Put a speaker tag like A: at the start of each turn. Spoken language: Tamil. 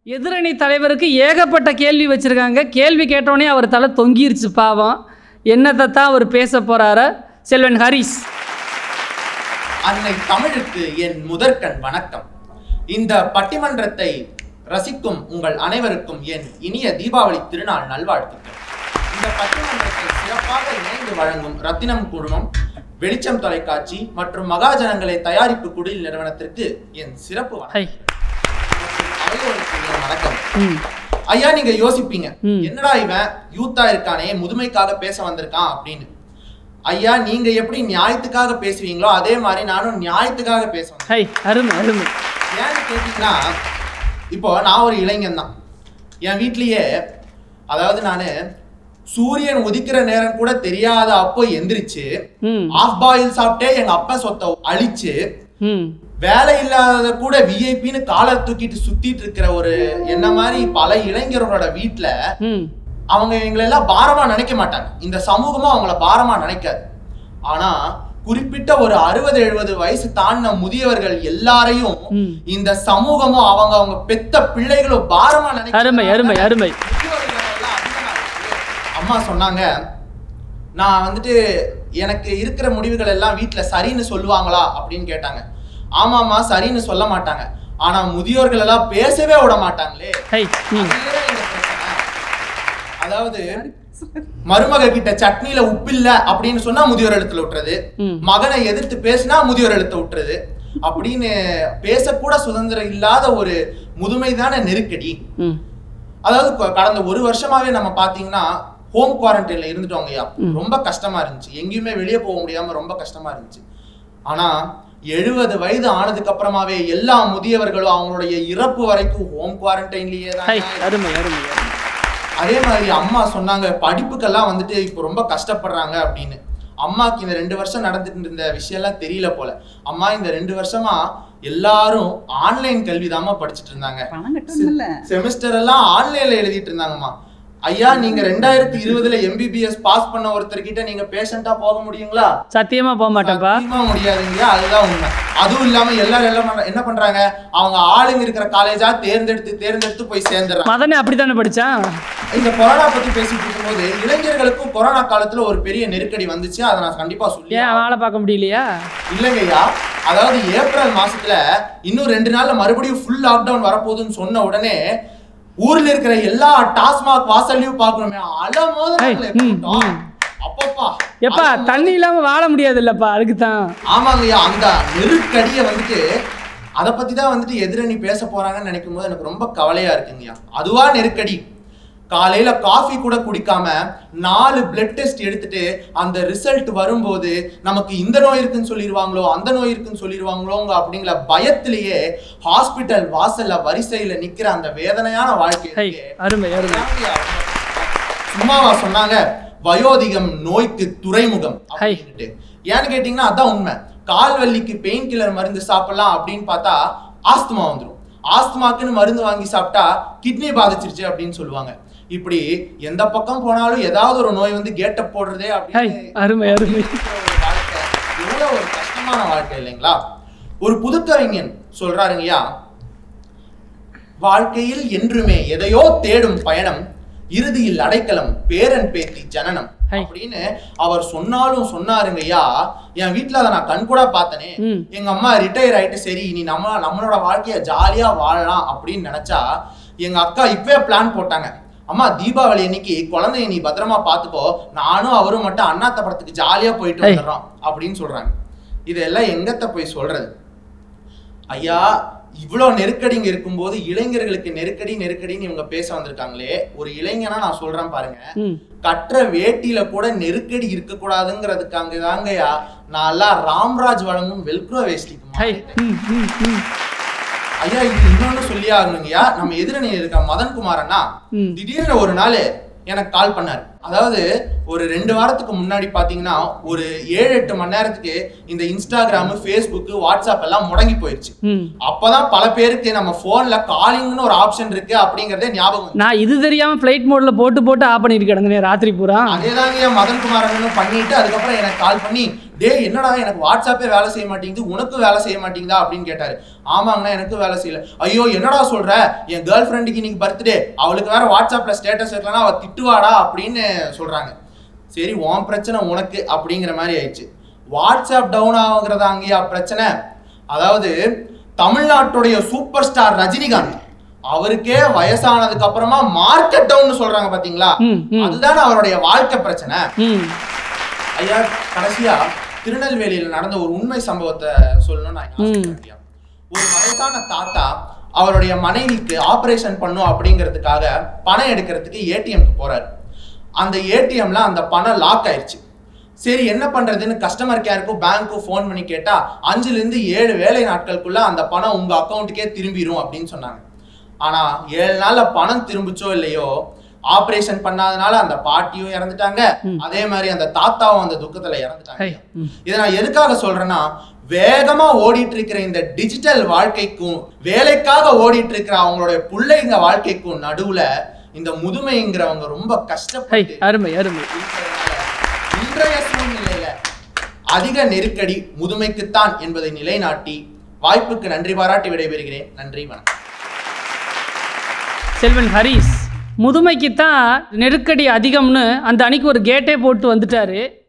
A: எதிரணி தலைவருக்கு ஏகப்பட்ட கேள்வி வச்சுருக்காங்க கேள்வி கேட்டோடனே அவர் தலை தொங்கிருச்சு பாவம் என்னத்தை தான் அவர் பேச போகிறார செல்வன் ஹரிஸ்
B: அன்னை தமிழுக்கு என் முதற்கண் வணக்கம் இந்த பட்டிமன்றத்தை ரசிக்கும் உங்கள் அனைவருக்கும் என் இனிய தீபாவளி திருநாள் நல்வாழ்த்துக்கள் இந்த பட்டிமன்றத்தை சிறப்பாக இணைந்து வழங்கும் ரத்தினம் குழுமம் வெளிச்சம் தொலைக்காட்சி மற்றும் மகாஜனங்களை தயாரிப்பு குடில் நிறுவனத்திற்கு என் சிறப்பு வணக்கம்
A: ஹை
B: மற்றும் அவையோருக்கு என் வணக்கம்
A: ம்
B: ஐயா நீங்க யோசிப்பீங்க
A: ம்.
B: என்னடா இவன் யூத்தா இருக்கானே முதுமைக்காக பேச வந்திருக்கான் அப்படின்னு ஐயா நீங்க எப்படி நியாயத்துக்காக பேசுவீங்களோ அதே மாதிரி நானும் நியாயத்துக்காக பேச வந்தேன்
A: ஹை அருமை அருமை
B: ஏன்னு கேட்டீங்கன்னா இப்போ நான் ஒரு இளைஞன் தான் என் வீட்லயே அதாவது நான் சூரியன் உதிக்கிற நேரம் கூட தெரியாத அப்போ எந்திரிச்சு
A: ம்
B: ஆஃப் பாயில் சாப்பிட்டே எங்க அப்பா சொத்தை அழிச்சு
A: ம்
B: வேலை இல்லாத கூட விஐபின்னு காலர் தூக்கிட்டு சுத்திட்டு இருக்கிற ஒரு என்ன மாதிரி பல இளைஞர்களோட வீட்ல
A: ம்
B: அவங்க எங்களெல்லாம் பாரமா நினைக்க மாட்டாங்க இந்த சமூகமும் அவங்கள பாரமா நினைக்காது ஆனா குறிப்பிட்ட ஒரு அறுபது எழுபது வயசு தாண்டின முதியவர்கள் எல்லாரையும்
A: ம்.
B: இந்த சமூகமும் அவங்க அவங்க பெத்த பிள்ளைகளும் பாரமா நினைக்க
A: அருமை அருமை அருமை
B: முதியோர்கள் எல்லாம் அதிகமா இருக்கு. அம்மா சொன்னாங்க நான் வந்துட்டு எனக்கு இருக்கிற முடிவுகள் எல்லாம் வீட்ல சரின்னு சொல்லுவாங்களா அப்படின்னு கேட்டாங்க ஆமாம்மா சரின்னு சொல்ல மாட்டாங்க ஆனா முதியோர்கள் எல்லாம் பேசவே விட மாட்டாங்களே
A: ஹை ம்
B: அதுலயே எங்க பிரச்சனை. அதாவது மருமக கிட்ட சட்னில உப்பு இல்ல அப்படின்னு சொன்னா முதியோர் எழுத்துல விட்டுறது
A: ம்.
B: மகனை எதிர்த்து பேசினா முதியோர் எழுத்த விட்டுறது அப்படின்னு பேசக்கூட சுதந்திரம் இல்லாத ஒரு முதுமைதான நெருக்கடி
A: ம்
B: அதாவது கொ- கடந்த ஒரு வருஷமாவே நம்ம பாத்தீங்கன்னா ஹோம் குவாரண்டைன்ல இருந்துட்டோங்கய்யா ரொம்ப கஷ்டமா இருந்துச்சு எங்கேயுமே வெளியே போக முடியாம ரொம்ப கஷ்டமா இருந்துச்சு ஆனா எழுபது வயது ஆனதுக்கு அப்புறமாவே எல்லா முதியவர்களும் அவங்களுடைய இறப்பு வரைக்கும் ஹோம் குவாரண்டைன்லயே
A: ஹை
B: தான்
A: அருமை அருமை அருமை.
B: அதே மாதிரி அம்மா சொன்னாங்க படிப்புக்கெல்லாம் வந்துட்டு இப்போ ரொம்ப கஷ்டப்படுறாங்க அப்படின்னு அம்மாக்கு இந்த ரெண்டு வருஷம் நடந்துட்டு இருந்த விஷயம்லாம் தெரியல போல அம்மா இந்த ரெண்டு வருஷமா எல்லாரும் ஆன்லைன் கல்வி படிச்சுட்டு இருந்தாங்க
C: பணம் கட்டணும்ல
B: செமஸ்டர் எல்லாம் ஆன்லைன்ல எழுதிட்டு இருந்தாங்கம்மா ஐயா நீங்க ரெண்டாயிரத்தி இருபதுல எம்பிபிஎஸ் பாஸ் பண்ண ஒருத்தர்கிட்ட நீங்க பேஷண்டா போக முடியுங்களா
A: சத்தியமா போக மாட்டேன்ப்பா
B: சத்தியமா முடியாதுங்க அதுதான் உண்மை அதுவும் இல்லாம எல்லாரும் எல்லாம் பண்ற- என்ன பண்றாங்க அவங்க ஆளுங்க இருக்கிற காலேஜா தேர்ந்தெடுத்து தேர்ந்தெடுத்து போய் சேர்ந்துடுறாங்க
A: மதனே அப்படித்தானே படிச்சான்
B: இந்த கொரோனா பத்தி பேசிட்டு இருக்கும்போது இளைஞர்களுக்கும் கொரோனா காலத்துல ஒரு பெரிய நெருக்கடி வந்துச்சு அதை நான் கண்டிப்பா சொல்லி
A: ஏன் வேலை பார்க்க முடியலையா
B: இல்லைங்கய்யா அதாவது ஏப்ரல் மாசத்துல இன்னும் ரெண்டு நாள்ல மறுபடியும் ஃபுல் லாக்டவுன் வரப்போகுதுன்னு சொன்ன உடனே ஊர்ல இருக்கிற எல்லா டாஸ்மாக் வாசல்லையும் பார்க்கணுமே அலமோது
A: ஏய், ம், ம்.
B: அப்பப்பா
A: எப்பா தண்ணி இல்லாம வாழ முடியாது இல்லப்பா அதுக்கு தான்
B: ஆமாங்கய்யா அந்த நெருக்கடியை வந்துட்டு அதை பத்தி தான் வந்துட்டு எதிரணி பேச போறாங்கன்னு நினைக்கும் போது எனக்கு ரொம்ப கவலையா இருக்குங்கய்யா அதுவா நெருக்கடி காலையில காஃபி கூட குடிக்காம நாலு பிளட் டெஸ்ட் எடுத்துட்டு அந்த ரிசல்ட் வரும்போது நமக்கு இந்த நோய் இருக்குன்னு சொல்லிடுவாங்களோ அந்த நோய் இருக்குன்னு சொல்லிடுவாங்களோங்க அப்படிங்கிற பயத்திலேயே ஹாஸ்பிட்டல் வாசல்ல வரிசையில நிக்கிற அந்த வேதனையான வாழ்க்கை
A: ஹை
B: இருக்கே,
A: அருமை அருமை
B: அதுதாங்கய்யா சும்மாவா சொன்னாங்க வயோதிகம் நோய்க்கு துறைமுகம்
A: ஹை.
B: அப்படின்ட்டு ஏன்னு கேட்டீங்கன்னா அதான் உண்மை கால் வலிக்கு பெயின் கில்லர் மருந்து சாப்பிடலாம் அப்படின்னு பார்த்தா ஆஸ்துமா வந்துடும் ஆஸ்துமாக்குன்னு மருந்து வாங்கி சாப்பிட்டா கிட்னி பாதிச்சிருச்சு அப்படின்னு சொல்லுவாங்க இப்படி எந்த பக்கம் போனாலும் ஏதாவது ஒரு நோய் வந்து கேட்ட போடுறதே
A: ஹை
B: அப்படின்னு
A: அருமை அருமை
B: இருக்கிற ஒரு வாழ்க்கை எவ்வளவு ஒரு கஷ்டமான வாழ்க்கை இல்லைங்களா ஒரு புதுக்கவிஞன் சொல்றாருங்கய்யா வாழ்க்கையில் என்றுமே எதையோ தேடும் பயணம் இறுதியில் அடைக்கலம் பேரன் பேத்தி ஜனனம்
A: ஹை.
B: அப்படின்னு அவர் சொன்னாலும் சொன்னாருங்கய்யா என் வீட்ல அதை நான் கண் கூட பார்த்தனே
A: ம்
B: எங்க அம்மா ரிட்டையர் ஆயிட்டு சரி இனி நம்ம நம்மளோட வாழ்க்கைய ஜாலியா வாழலாம் அப்படின்னு நினைச்சா எங்க அக்கா இப்பவே பிளான் போட்டாங்க அம்மா தீபாவளி அன்னைக்கு குழந்தைய நீ பத்திரமா பாத்துக்கோ நானும் அவரும் மட்டும் அண்ணாத்த படத்துக்கு ஜாலியா போயிட்டு
A: ஏய்.
B: வந்துடுறோம் அப்படின்னு சொல்றாங்க இதெல்லாம் எங்கத்த போய் சொல்றது ஐயா இவ்வளோ நெருக்கடிங்க இருக்கும்போது இளைஞர்களுக்கு நெருக்கடி நெருக்கடின்னு இவங்க பேச வந்திருக்காங்களே ஒரு இளைஞனா நான் சொல்றேன் பாருங்க
A: ம்
B: கற்ற வேட்டியில கூட நெருக்கடி இருக்கக்கூடாதுங்கிறதுக்காக தாங்கய்யா நான் எல்லாம் ராம்ராஜ் வழங்கும் வெல்க்ரோ வேஷ்டிக்கு
A: ஹை
B: மாறிட்டேன்.
A: ம் ம் ம்
B: ஐயா இது இன்னொன்னு சொல்லி ஆகணுங்கய்யா நம்ம எதிரணி இருக்க மதன் குமாரண்ணா
A: ம்
B: திடீர்னு ஒரு நாள் எனக்கு கால் பண்ணாரு அதாவது ஒரு ரெண்டு வாரத்துக்கு முன்னாடி பாத்தீங்கன்னா ஒரு ஏழு எட்டு மணி நேரத்துக்கு இந்த இன்ஸ்டாகிராம் ஃபேஸ்புக் வாட்ஸ்அப் எல்லாம் முடங்கி போயிடுச்சு
A: ம்
B: அப்பதான் பல பேருக்கு நம்ம போன்ல காலிங்னு ஒரு ஆப்ஷன் இருக்கு அப்படிங்கறதே ஞாபகம் வந்துச்சு.
A: நான் இது தெரியாம ஃப்ளைட் மோட்ல போட்டு போட்டு ஆஃப் பண்ணிட்டு கிடந்தேன் ராத்திரி பூரா
B: அதேதாங்க என் மதன் குமாரனும் பண்ணிட்டு அதுக்கப்புறம் எனக்கு கால் பண்ணி டேய் என்னடா எனக்கு வாட்ஸ்அப்பே வேலை செய்ய மாட்டேங்குது உனக்கும் வேலை செய்ய மாட்டேங்குதா அப்படின்னு கேட்டாரு ஆமாங்கண்ணா எனக்கும் வேலை செய்யல ஐயோ என்னடா சொல்ற என் கேர்ள் ஃப்ரெண்டுக்கு இன்னைக்கு பர்த்டே அவளுக்கு வேற வாட்ஸ்அப்ல ஸ்டேட்டஸ் வைக்கலன்னா அவ திட்டுவாடா அப்படின்னு சொல்றாங்க சரி உன் பிரச்சனை உனக்கு அப்படிங்கிற மாதிரி ஆயிடுச்சு வாட்ஸ்அப் டவுன் ஆகுறதா அங்கேயா பிரச்சனை அதாவது தமிழ்நாட்டுடைய சூப்பர் ஸ்டார் ரஜினிகாந்த் அவருக்கே வயசானதுக்கு அப்புறமா மார்க்கெட் டவுன் சொல்றாங்க பாத்தீங்களா
A: ம் ம்
B: அதுதான் அவருடைய வாழ்க்கை பிரச்சனை
A: ம்
B: ஐயா கடைசியா திருநெல்வேலியில நடந்த ஒரு உண்மை சம்பவத்தை சொல்லணும்னு நான் ஆசைப்படுறேன் ஐயா. ஒரு வயசான தாத்தா அவருடைய மனைவிக்கு ஆபரேஷன் பண்ணும் அப்படிங்கிறதுக்காக பணம் எடுக்கிறதுக்கு ஏடிஎம்க்கு போறாரு அந்த ஏடிஎம்ல அந்த பணம் லாக் ஆயிடுச்சு சரி என்ன பண்றதுன்னு கஸ்டமர் கேருக்கும் பேங்க்கும் ஃபோன் பண்ணி கேட்டா அஞ்சுல இருந்து ஏழு வேலை நாட்களுக்குள்ள அந்த பணம் உங்க அக்கௌண்ட்டுக்கே திரும்பிடும் அப்படின்னு சொன்னாங்க ஆனா ஏழு நாள்ல பணம் திரும்பிச்சோ இல்லையோ ஆபரேஷன் பண்ணாதனால அந்த பாட்டியும் இறந்துட்டாங்க அதே மாதிரி அந்த தாத்தாவும் அந்த துக்கத்துல இறந்துட்டாங்க
A: ஹை ம்
B: இதை நான் எதுக்காக சொல்றேன்னா வேகமா ஓடிட்டு இருக்கிற இந்த டிஜிட்டல் வாழ்க்கைக்கும் வேலைக்காக ஓடிட்டு இருக்கிற அவங்களுடைய பிள்ளைங்க வாழ்க்கைக்கும் நடுவுல இந்த முதுமைங்கிறவங்க ரொம்ப
A: ஹை
B: கஷ்டப்பட்டு
A: அருமை அருமை
B: இருக்கிறதுனால இன்றைய சூழ்நிலையில அதிக நெருக்கடி முதுமைக்குத்தான் என்பதை நிலைநாட்டி வாய்ப்புக்கு நன்றி பாராட்டி விடைபெறுகிறேன் நன்றி வணக்கம்
A: செல்வன் ஹரிஸ் முதுமைக்கு தான் நெருக்கடி அதிகம்னு அந்த அன்னைக்கு ஒரு கேட்டே போட்டு வந்துட்டாரு